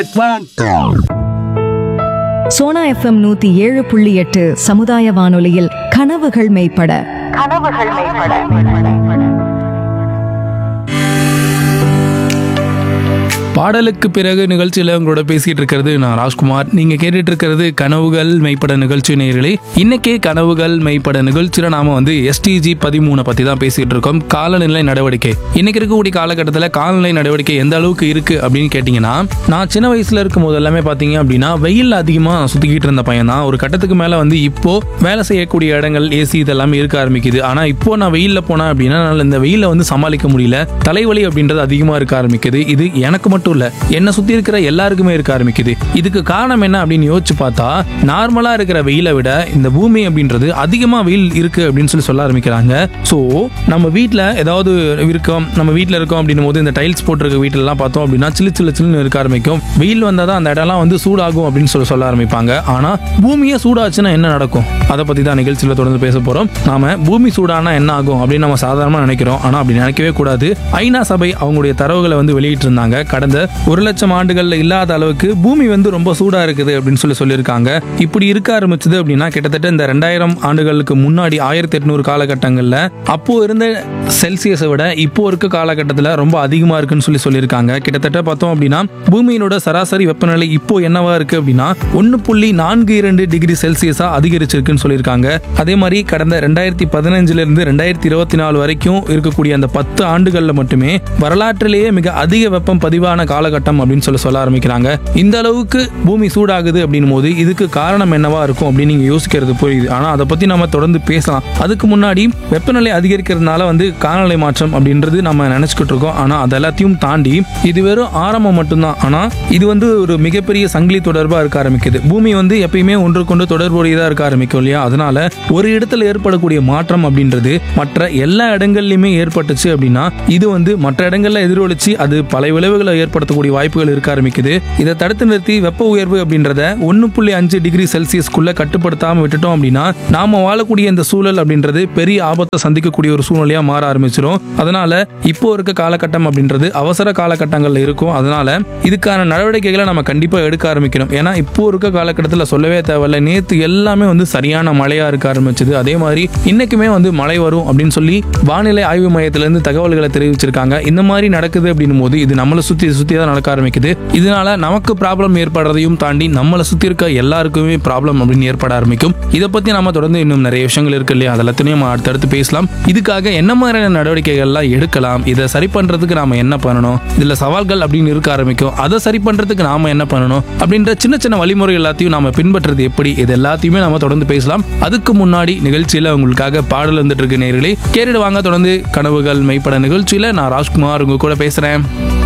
Sona FM நூத்தி ஏழு புள்ளி எட்டு சமுதாய வானொலியில் கனவுகள் மெய்ப்பட கனவுகள் மேம்பட பாடலுக்கு பிறகு நிகழ்ச்சியில் உங்களோட பேசிட்டு இருக்கிறது நான் ராஜ்குமார் நீங்க கேட்டுட்டு இருக்கிறது கனவுகள் மெய்ப்பட நிகழ்ச்சி நேயர்களே இன்னைக்கே கனவுகள் மெய்ப்பட நிகழ்ச்சியில நாம வந்து எஸ்டிஜி பதிமூணை பத்தி தான் பேசிட்டு இருக்கோம் காலநிலை நடவடிக்கை இன்னைக்கு இருக்கக்கூடிய காலகட்டத்தில் காலநிலை நடவடிக்கை எந்த அளவுக்கு இருக்கு அப்படின்னு கேட்டீங்கன்னா நான் சின்ன வயசுல இருக்கும் போது எல்லாமே பாத்தீங்க அப்படின்னா வெயில் அதிகமா சுத்திக்கிட்டு இருந்த பையன் தான் ஒரு கட்டத்துக்கு மேல வந்து இப்போ வேலை செய்யக்கூடிய இடங்கள் ஏசி இதெல்லாமே இருக்க ஆரம்பிக்குது ஆனா இப்போ நான் வெயில்ல போனேன் அப்படின்னா என்னால இந்த வெயில வந்து சமாளிக்க முடியல தலைவலி அப்படின்றது அதிகமா இருக்க ஆரம்பிக்குது இது எனக்கு மட்டும் இல்ல என்னை சுத்தி இருக்கிற எல்லாருக்குமே இருக்க ஆரம்பிக்குது இதுக்கு காரணம் என்ன அப்படின்னு யோசிச்சு பார்த்தா நார்மலா இருக்கிற வெயிலை விட இந்த பூமி அப்படின்றது அதிகமா வெயில் இருக்கு அப்படின்னு சொல்லி சொல்ல ஆரம்பிக்கிறாங்க ஸோ நம்ம வீட்டில் ஏதாவது இருக்கோம் நம்ம வீட்டில் இருக்கோம் அப்படின்னும் போது இந்த டைல்ஸ் போட்டிருக்க வீட்டிலலாம் பார்த்தோம் அப்படின்னா சில்லு சில்லு சில்லுன்னு இருக்க ஆரம்பிக்கும் வெயில் வந்தால் தான் அந்த இடம்லாம் வந்து சூடாகும் அப்படின்னு சொல்லி சொல்ல ஆரம்பிப்பாங்க ஆனால் பூமியே சூடாச்சுன்னா என்ன நடக்கும் அதை பற்றி தான் நிகழ்ச்சியில் தொடர்ந்து பேச போகிறோம் நாம பூமி சூடானா என்ன ஆகும் அப்படின்னு நம்ம சாதாரணமாக நினைக்கிறோம் ஆனால் அப்படி நினைக்கவே கூடாது ஐநா சபை அவங்களுடைய தரவுகளை வந்து வெளியிட்டிருந்தாங்க கடந்த ஒரு லட்சம் ஆண்டுகள்ல இல்லாத அளவுக்கு பூமி வந்து ரொம்ப சூடா இருக்குது அப்படின்னு சொல்லி சொல்லியிருக்காங்க இப்படி இருக்க ஆரம்பிச்சது அப்படின்னா கிட்டத்தட்ட இந்த ரெண்டாயிரம் ஆண்டுகளுக்கு முன்னாடி ஆயிரத்தி எட்நூறு காலகட்டங்கள்ல அப்போ இருந்த செல்சியஸை விட இப்போ இருக்க காலகட்டத்தில் ரொம்ப அதிகமா இருக்குன்னு சொல்லி சொல்லியிருக்காங்க கிட்டத்தட்ட பார்த்தோம் அப்படின்னா பூமியினோட சராசரி வெப்பநிலை இப்போ என்னவா இருக்கு அப்படின்னா ஒன்று புள்ளி நான்கு இரண்டு டிகிரி செல்சியஸா அதிகரிச்சிருக்குன்னு சொல்லியிருக்காங்க அதே மாதிரி கடந்த ரெண்டாயிரத்தி பதினஞ்சுல இருந்து ரெண்டாயிரத்தி இருபத்தி நாலு வரைக்கும் இருக்கக்கூடிய அந்த பத்து ஆண்டுகள்ல மட்டுமே வரலாற்றிலேயே மிக அதிக வெப்பம் பதிவான காலகட்டம் அப்படின்னு சொல்லி சொல்ல ஆரம்பிக்கிறாங்க இந்த அளவுக்கு பூமி சூடாகுது அப்படின்னும் போது இதுக்கு காரணம் என்னவா இருக்கும் அப்படின்னு நீங்க யோசிக்கிறது புரியுது ஆனா அதை பத்தி நம்ம தொடர்ந்து பேசலாம் அதுக்கு முன்னாடி வெப்பநிலை அதிகரிக்கிறதுனால வந்து காலநிலை மாற்றம் அப்படின்றது நம்ம நினைச்சுக்கிட்டு இருக்கோம் ஆனா அது எல்லாத்தையும் தாண்டி இது வெறும் ஆரம்பம் மட்டும்தான் ஆனா இது வந்து ஒரு மிகப்பெரிய சங்கிலி தொடர்பா இருக்க ஆரம்பிக்குது பூமி வந்து எப்பயுமே ஒன்றுக்கொண்டு தொடர்புடையதா இருக்க ஆரம்பிக்கும் இல்லையா அதனால ஒரு இடத்துல ஏற்படக்கூடிய மாற்றம் அப்படின்றது மற்ற எல்லா இடங்கள்லயுமே ஏற்பட்டுச்சு அப்படின்னா இது வந்து மற்ற இடங்கள்ல எதிரொலிச்சு அது பல விளைவுகளை ஏற்படுத்தக்கூடிய வாய்ப்புகள் இருக்க ஆரம்பிக்குது இதை தடுத்து நிறுத்தி வெப்ப உயர்வு அப்படின்றத ஒன்று புள்ளி அஞ்சு டிகிரி செல்சியஸ்க்குள்ள கட்டுப்படுத்தாம விட்டுட்டோம் அப்படின்னா நாம வாழக்கூடிய இந்த சூழல் அப்படின்றது பெரிய ஆபத்தை சந்திக்கக்கூடிய ஒரு சூழ்நிலையா மாற ஆரம்பிச்சிடும் அதனால இப்போ இருக்க காலகட்டம் அப்படின்றது அவசர காலகட்டங்கள்ல இருக்கும் அதனால இதுக்கான நடவடிக்கைகளை நம்ம கண்டிப்பா எடுக்க ஆரம்பிக்கணும் ஏன்னா இப்போ இருக்க காலகட்டத்தில் சொல்லவே தேவையில்ல நேத்து எல்லாமே வந்து சரியான மழையா இருக்க ஆரம்பிச்சது அதே மாதிரி இன்னைக்குமே வந்து மழை வரும் அப்படின்னு சொல்லி வானிலை ஆய்வு மையத்திலிருந்து தகவல்களை தெரிவிச்சிருக்காங்க இந்த மாதிரி நடக்குது அப்படின்னும் போது இது நம்மளை சுத்தி சுத்தி தான் நடக்க ஆரம்பிக்குது இதனால நமக்கு ப்ராப்ளம் ஏற்படுறதையும் தாண்டி நம்மளை சுத்தி இருக்க எல்லாருக்குமே ப்ராப்ளம் அப்படின்னு ஏற்பட ஆரம்பிக்கும் இதை பத்தி நம்ம தொடர்ந்து இன்னும் நிறைய விஷயங்கள் இருக்கு இல்லையா அதெல்லாத்தையும் நம்ம அடுத்தடுத்து பேசலாம் இதுக்காக என்ன மாதிரியான நடவடிக்கைகள்லாம் எடுக்கலாம் இதை சரி பண்றதுக்கு நாம என்ன பண்ணணும் இதுல சவால்கள் அப்படின்னு இருக்க ஆரம்பிக்கும் அதை சரி பண்றதுக்கு நாம என்ன பண்ணணும் அப்படின்ற சின்ன சின்ன வழிமுறை எல்லாத்தையும் நாம பின்பற்றுறது எப்படி இது எல்லாத்தையுமே நாம தொடர்ந்து பேசலாம் அதுக்கு முன்னாடி நிகழ்ச்சியில உங்களுக்காக பாடல் வந்துட்டு இருக்கு நேர்களே கேட்டுட்டு வாங்க தொடர்ந்து கனவுகள் மெய்ப்பட நிகழ்ச்சியில நான் ராஜ்குமார் உங்க கூட பேசுறேன்